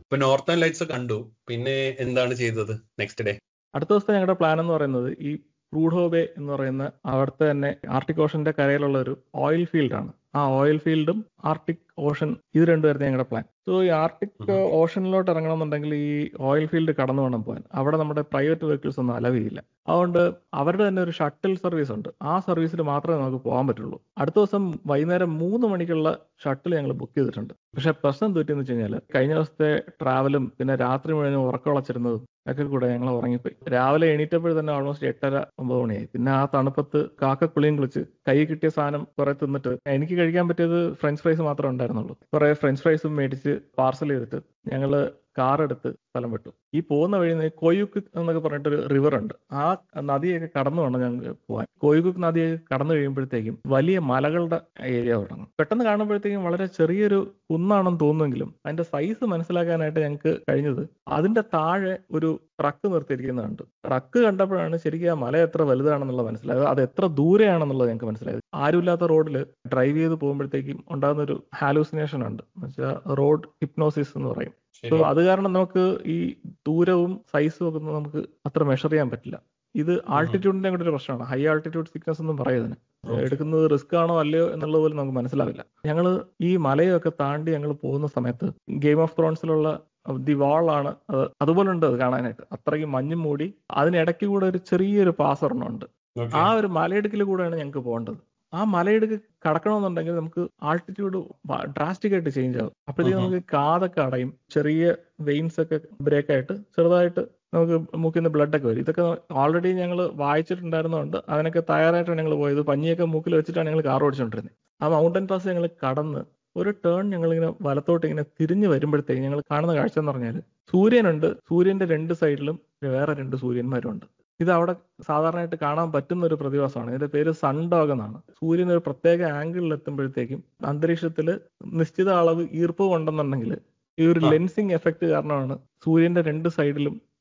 ഇപ്പൊ northern lights കണ്ടു പിന്നെ എന്താണ് ചെയ്തത് നെക്സ്റ്റ് ഡേ അടുത്ത ദിവസത്തെ ഞങ്ങളുടെ പ്ലാൻ എന്ന് പറയുന്നത് ഈ പ്രൂഡോബെ എന്ന് പറയുന്ന അവിടുത്തെ തന്നെ ആർട്ടിക് ഓഷന്റെ കരയിലുള്ള ഒരു ഓയിൽ ഫീൽഡാണ് ആ ഓയിൽ ഫീൽഡും ആർട്ടിക് ഓഷൻ ഇത് രണ്ടുമായിരുന്നു ഞങ്ങളുടെ പ്ലാൻ സോ ഈ ആർട്ടിക് ഉം. ഓഷനിലോട്ട് ഇറങ്ങണമെന്നുണ്ടെങ്കിൽ ഈ ഓയിൽ ഫീൽഡ് കടന്നു വേണം പോകാൻ അവിടെ നമ്മുടെ പ്രൈവറ്റ് വെഹിക്കിൾസ് ഒന്നും അലവ് ചെയ്യില്ല അതുകൊണ്ട് അവരുടെ തന്നെ ഒരു ഷട്ടിൽ സർവീസ് ഉണ്ട് ആ സർവീസിൽ മാത്രമേ നമുക്ക് പോകാൻ പറ്റുള്ളൂ അടുത്ത ദിവസം വൈകുന്നേരം മൂന്ന് മണിക്കുള്ള ഷട്ടിൽ ഞങ്ങൾ ബുക്ക് ചെയ്തിട്ടുണ്ട് പക്ഷെ പ്രശ്നം തെറ്റിയെന്ന് വെച്ച് കഴിഞ്ഞാൽ കഴിഞ്ഞ ദിവസത്തെ ട്രാവലും പിന്നെ രാത്രി മുഴുവൻ ഉറക്കമുളച്ചിരുന്നതും ഒക്കെ കൂടെ ഞങ്ങൾ ഉറങ്ങിപ്പോയി രാവിലെ എണീറ്റപ്പോൾ തന്നെ ഓൾമോസ്റ്റ് എട്ടര ഒമ്പത് മണിയായി പിന്നെ ആ തണുപ്പത്ത് കാക്കക്കുളിയും കുളിച്ച് കൈ കിട്ടിയ സാധനം കുറെ തിന്നിട്ട് എനിക്ക് കഴിക്കാൻ പറ്റിയത് ഫ്രഞ്ച് ഫ്രൈസ് മാത്രമേ ഉണ്ടായിരുന്നുള്ളൂ കുറെ ഫ്രഞ്ച് ഫ്രൈസും മേടിച്ച് പാർസൽ ചെയ്തിട്ട് ഞങ്ങള് കാർ എടുത്ത് സ്ഥലം വിട്ടു ഈ പോകുന്ന വഴി കോയുക്ക് എന്നൊക്കെ പറഞ്ഞിട്ടൊരു റിവർ ഉണ്ട് ആ നദിയൊക്കെ കടന്നു വേണം ഞങ്ങൾക്ക് പോകാൻ കോയുക്ക് നദിയൊക്കെ കടന്നു കഴിയുമ്പോഴത്തേക്കും വലിയ മലകളുടെ ഏരിയ തുടങ്ങും പെട്ടെന്ന് കാണുമ്പോഴത്തേക്കും വളരെ ചെറിയൊരു കുന്നാണെന്ന് തോന്നുമെങ്കിലും അതിന്റെ സൈസ് മനസ്സിലാക്കാനായിട്ട് ഞങ്ങൾക്ക് കഴിഞ്ഞത് അതിന്റെ താഴെ ഒരു ട്രക്ക് നിർത്തിയിരിക്കുന്നുണ്ട് ട്രക്ക് കണ്ടപ്പോഴാണ് ശരിക്കും ആ മല എത്ര വലുതാണെന്നുള്ളത് മനസ്സിലായത് അത് എത്ര ദൂരെയാണെന്നുള്ളത് ഞങ്ങൾക്ക് മനസ്സിലായത് ആരുമില്ലാത്ത റോഡിൽ ഡ്രൈവ് ചെയ്ത് പോകുമ്പോഴത്തേക്കും ഉണ്ടാകുന്ന ഒരു ഹാലൂസിനേഷൻ ഉണ്ട് എന്നുവെച്ചാൽ റോഡ് ഹിപ്നോസിസ് എന്ന് പറയും സോ അത് കാരണം നമുക്ക് ഈ ദൂരവും സൈസും ഒക്കെ ഒന്നും നമുക്ക് അത്ര മെഷർ ചെയ്യാൻ പറ്റില്ല ഇത് ആൾട്ടിറ്റ്യൂഡിന്റെ കൂടെ ഒരു പ്രശ്നമാണ് ഹൈ ആൾട്ടിറ്റ്യൂഡ് സിക്നസ് എന്നും പറയുന്നതിന് Okay. എടുക്കുന്നത് റിസ്ക് ആണോ അല്ലയോ എന്നുള്ളത് പോലും നമുക്ക് മനസ്സിലാവില്ല ഞങ്ങൾ ഈ മലയൊക്കെ താണ്ടി ഞങ്ങൾ പോകുന്ന സമയത്ത് ഗെയിം ഓഫ് ത്രോൺസിലുള്ള ദി വാളാണ് അത് അതുപോലെ ഉണ്ട് അത് കാണാനായിട്ട് അത്രയ്ക്ക് മഞ്ഞും മൂടി അതിനിടയ്ക്ക് കൂടെ ഒരു ചെറിയൊരു പാസ് ഒരെണ്ണമുണ്ട് ആ ഒരു മലയിടുക്കിൽ കൂടെയാണ് ഞങ്ങൾക്ക് പോകേണ്ടത് ആ മലയിടുക്ക് കടക്കണമെന്നുണ്ടെങ്കിൽ നമുക്ക് ആൾട്ടിറ്റ്യൂഡ് ഡ്രാസ്റ്റിക് ആയിട്ട് ചേഞ്ച് ആകും അപ്പോഴത്തേക്കും ഉം. നമുക്ക് കാതൊക്കെ അടയും ചെറിയ വെയിൻസ് ഒക്കെ ബ്രേക്ക് ആയിട്ട് ചെറുതായിട്ട് നമുക്ക് മൂക്കിൽ നിന്ന് ബ്ലഡ് ഒക്കെ വരും ഇതൊക്കെ ഓൾറെഡി ഞങ്ങൾ വായിച്ചിട്ടുണ്ടായിരുന്നതുകൊണ്ട് അതിനൊക്കെ തയ്യാറായിട്ടാണ് ഞങ്ങൾ പോയത് പഞ്ഞിയൊക്കെ മൂക്കിൽ വെച്ചിട്ടാണ് ഞങ്ങൾ കാർ ഓടിച്ചുകൊണ്ടിരുന്നത് ആ മൗണ്ടൻ പാസ് ഞങ്ങൾ കടന്ന് ഒരു ടേൺ ഞങ്ങൾ ഇങ്ങനെ വലത്തോട്ട് ഇങ്ങനെ തിരിഞ്ഞു വരുമ്പോഴത്തേക്ക് ഞങ്ങൾ കാണുന്ന കാഴ്ച എന്ന് പറഞ്ഞാൽ സൂര്യനുണ്ട് സൂര്യന്റെ രണ്ട് സൈഡിലും വേറെ രണ്ട് സൂര്യന്മാരും ഉണ്ട് ഇത് അവിടെ സാധാരണയായിട്ട് കാണാൻ പറ്റുന്ന ഒരു പ്രതിഭാസമാണ് ഇതിന്റെ പേര് സൺഡോഗ് എന്നാണ് സൂര്യൻ ഒരു പ്രത്യേക ആംഗിളിൽ എത്തുമ്പോഴത്തേക്കും അന്തരീക്ഷത്തിൽ നിശ്ചിത അളവ് ഈർപ്പ് കൊണ്ടെന്നുണ്ടെങ്കിൽ ഈ ഒരു ആ. ലെൻസിങ് എഫക്ട് കാരണമാണ് സൂര്യന്റെ രണ്ട് സൈഡിലും